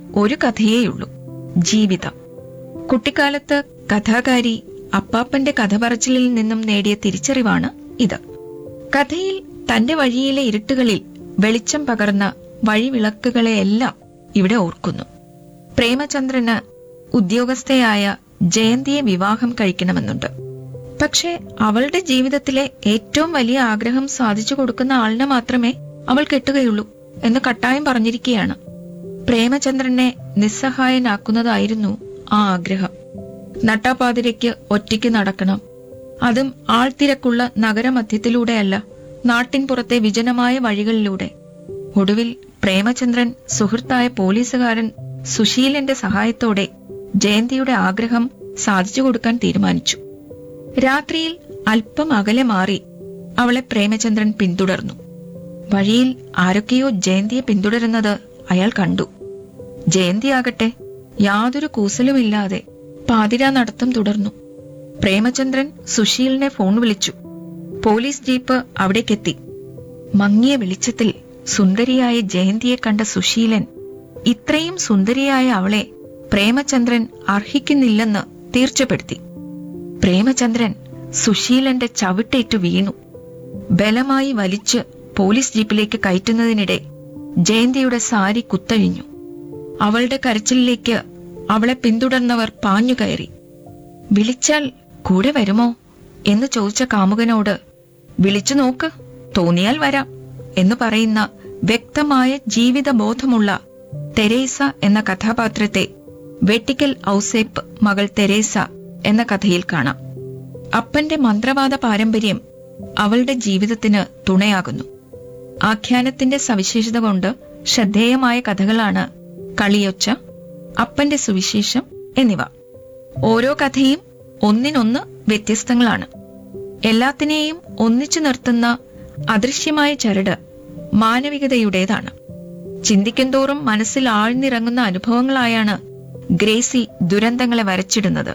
ഒരു കഥയേയുള്ളൂ ജീവിതം കുട്ടിക്കാലത്ത് കഥാകാരി അപ്പാപ്പന്റെ കഥ പറച്ചിലിൽ നിന്നും നേടിയ തിരിച്ചറിവാണ് ഇത് കഥയിൽ തന്റെ വഴിയിലെ ഇരുട്ടുകളിൽ വെളിച്ചം പകർന്ന വഴിവിളക്കുകളെയെല്ലാം ഇവിടെ ഓർക്കുന്നു പ്രേമചന്ദ്രന് ഉദ്യോഗസ്ഥയായ ജയന്തിയെ വിവാഹം കഴിക്കണമെന്നുണ്ട് പക്ഷേ അവളുടെ ജീവിതത്തിലെ ഏറ്റവും വലിയ ആഗ്രഹം സാധിച്ചു കൊടുക്കുന്ന ആളിനെ മാത്രമേ അവൾ കെട്ടുകയുള്ളൂ എന്ന് കട്ടായം പറഞ്ഞിരിക്കുകയാണ് പ്രേമചന്ദ്രനെ നിസ്സഹായനാക്കുന്നതായിരുന്നു ആ ആഗ്രഹം നട്ടാപാതിരയ്ക്ക് ഒറ്റയ്ക്ക് നടക്കണം അതും ആൾത്തിരക്കുള്ള നഗരമധ്യത്തിലൂടെയല്ല നാട്ടിൻപുറത്തെ വിജനമായ വഴികളിലൂടെ ഒടുവിൽ പ്രേമചന്ദ്രൻ സുഹൃത്തായ പോലീസുകാരൻ സുശീലന്റെ സഹായത്തോടെ ജയന്തിയുടെ ആഗ്രഹം സാധിച്ചു കൊടുക്കാൻ തീരുമാനിച്ചു രാത്രിയിൽ അല്പം അകലെ മാറി അവളെ പ്രേമചന്ദ്രൻ പിന്തുടർന്നു വഴിയിൽ ആരൊക്കെയോ ജയന്തിയെ പിന്തുടരുന്നത് അയാൾ കണ്ടു ജയന്തിയാകട്ടെ യാതൊരു കൂസലുമില്ലാതെ പാതിരാ നടത്തം തുടർന്നു പ്രേമചന്ദ്രൻ സുശീലിനെ ഫോൺ വിളിച്ചു പോലീസ് ജീപ്പ് അവിടേക്കെത്തി മങ്ങിയ വെളിച്ചത്തിൽ സുന്ദരിയായ ജയന്തിയെ കണ്ട സുശീലൻ ഇത്രയും സുന്ദരിയായ അവളെ പ്രേമചന്ദ്രൻ അർഹിക്കുന്നില്ലെന്ന് തീർച്ചപ്പെടുത്തി പ്രേമചന്ദ്രൻ സുശീലന്റെ ചവിട്ടേറ്റു വീണു ബലമായി വലിച്ച് പോലീസ് ജീപ്പിലേക്ക് കയറ്റുന്നതിനിടെ ജയന്തിയുടെ സാരി കുത്തഴിഞ്ഞു അവളുടെ കരച്ചിലിലേക്ക് അവളെ പിന്തുടർന്നവർ പാഞ്ഞു കയറി വിളിച്ചാൽ കൂടെ വരുമോ എന്ന് ചോദിച്ച കാമുകനോട് വിളിച്ചു നോക്ക് തോന്നിയാൽ വരാം എന്ന് പറയുന്ന വ്യക്തമായ ജീവിതബോധമുള്ള തെരേസ എന്ന കഥാപാത്രത്തെ വെട്ടിക്കൽ ഔസേപ്പ് മകൾ തെരേസ എന്ന കഥയിൽ കാണാം അപ്പന്റെ മന്ത്രവാദ പാരമ്പര്യം അവളുടെ ജീവിതത്തിന് തുണയാകുന്നു ആഖ്യാനത്തിന്റെ സവിശേഷത കൊണ്ട് ശ്രദ്ധേയമായ കഥകളാണ് കളിയൊച്ച അപ്പന്റെ സുവിശേഷം എന്നിവ ഓരോ കഥയും ഒന്നിനൊന്ന് വ്യത്യസ്തങ്ങളാണ് എല്ലാത്തിനെയും ഒന്നിച്ചു നിർത്തുന്ന അദൃശ്യമായ ചരട് മാനവികതയുടേതാണ് ചിന്തിക്കുന്തോറും മനസ്സിൽ ആഴ്ന്നിറങ്ങുന്ന അനുഭവങ്ങളായാണ് ഗ്രേസി ദുരന്തങ്ങളെ വരച്ചിടുന്നത്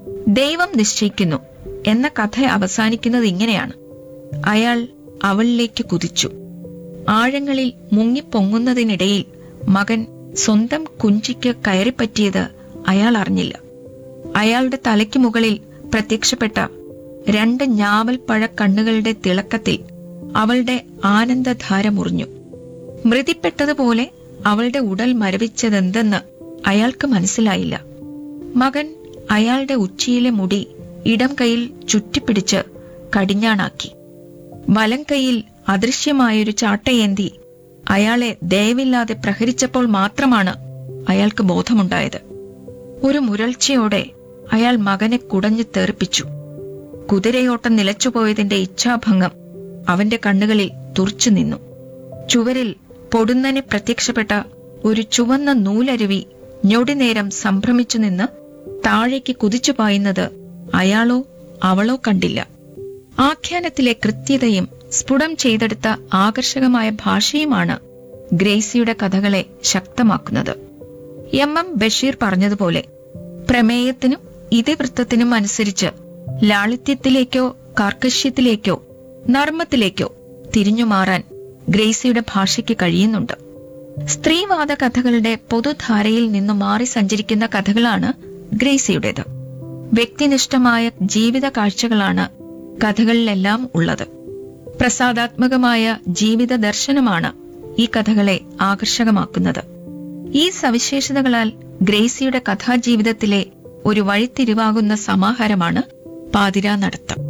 ദൈവം നിശ്ചയിക്കുന്നു എന്ന കഥ അവസാനിക്കുന്നത് ഇങ്ങനെയാണ് അയാൾ അവളിലേക്ക് കുതിച്ചു ആഴങ്ങളിൽ മുങ്ങിപ്പൊങ്ങുന്നതിനിടയിൽ മകൻ സ്വന്തം കുഞ്ചിക്ക് കയറിപ്പറ്റിയത് അയാൾ അറിഞ്ഞില്ല അയാളുടെ തലയ്ക്ക് മുകളിൽ പ്രത്യക്ഷപ്പെട്ട രണ്ട് ഞാവൽപ്പഴ കണ്ണുകളുടെ തിളക്കത്തിൽ അവളുടെ ആനന്ദധാര മുറിഞ്ഞു മൃതിപ്പെട്ടതുപോലെ അവളുടെ ഉടൽ മരവിച്ചതെന്തെന്ന് അയാൾക്ക് മനസ്സിലായില്ല മകൻ അയാളുടെ ഉച്ചിയിലെ മുടി ഇടം കൈയിൽ ചുറ്റിപ്പിടിച്ച് കടിഞ്ഞാണാക്കി വലം കൈയിൽ അദൃശ്യമായൊരു ചാട്ടയേന്തി അയാളെ ദയവില്ലാതെ പ്രഹരിച്ചപ്പോൾ മാത്രമാണ് അയാൾക്ക് ബോധമുണ്ടായത് ഒരു മുരൾച്ചയോടെ അയാൾ മകനെ കുടഞ്ഞു തെറിപ്പിച്ചു കുതിരയോട്ടം നിലച്ചുപോയതിന്റെ ഇച്ഛാഭംഗം അവന്റെ കണ്ണുകളിൽ തുറച്ചു നിന്നു ചുവരിൽ പൊടുന്നനെ പ്രത്യക്ഷപ്പെട്ട ഒരു ചുവന്ന നൂലരുവി ഞൊടിനേരം സംഭ്രമിച്ചു നിന്ന് താഴേക്ക് കുതിച്ചു പായുന്നത് അയാളോ അവളോ കണ്ടില്ല ആഖ്യാനത്തിലെ കൃത്യതയും സ്ഫുടം ചെയ്തെടുത്ത ആകർഷകമായ ഭാഷയുമാണ് ഗ്രേസിയുടെ കഥകളെ ശക്തമാക്കുന്നത് എം എം ബഷീർ പറഞ്ഞതുപോലെ പ്രമേയത്തിനും ഇതിവൃത്തത്തിനും അനുസരിച്ച് ലാളിത്യത്തിലേക്കോ കാർക്കശ്യത്തിലേക്കോ നർമ്മത്തിലേക്കോ തിരിഞ്ഞുമാറാൻ ഗ്രേസിയുടെ ഭാഷയ്ക്ക് കഴിയുന്നുണ്ട് സ്ത്രീവാദ കഥകളുടെ പൊതുധാരയിൽ നിന്നു മാറി സഞ്ചരിക്കുന്ന കഥകളാണ് ഗ്രേസിയുടേത് വ്യക്തിനിഷ്ഠമായ ജീവിത കാഴ്ചകളാണ് കഥകളിലെല്ലാം ഉള്ളത് പ്രസാദാത്മകമായ ജീവിത ദർശനമാണ് ഈ കഥകളെ ആകർഷകമാക്കുന്നത് ഈ സവിശേഷതകളാൽ ഗ്രേസിയുടെ കഥാജീവിതത്തിലെ ഒരു വഴിത്തിരിവാകുന്ന സമാഹാരമാണ് പാതിരാ നടത്തം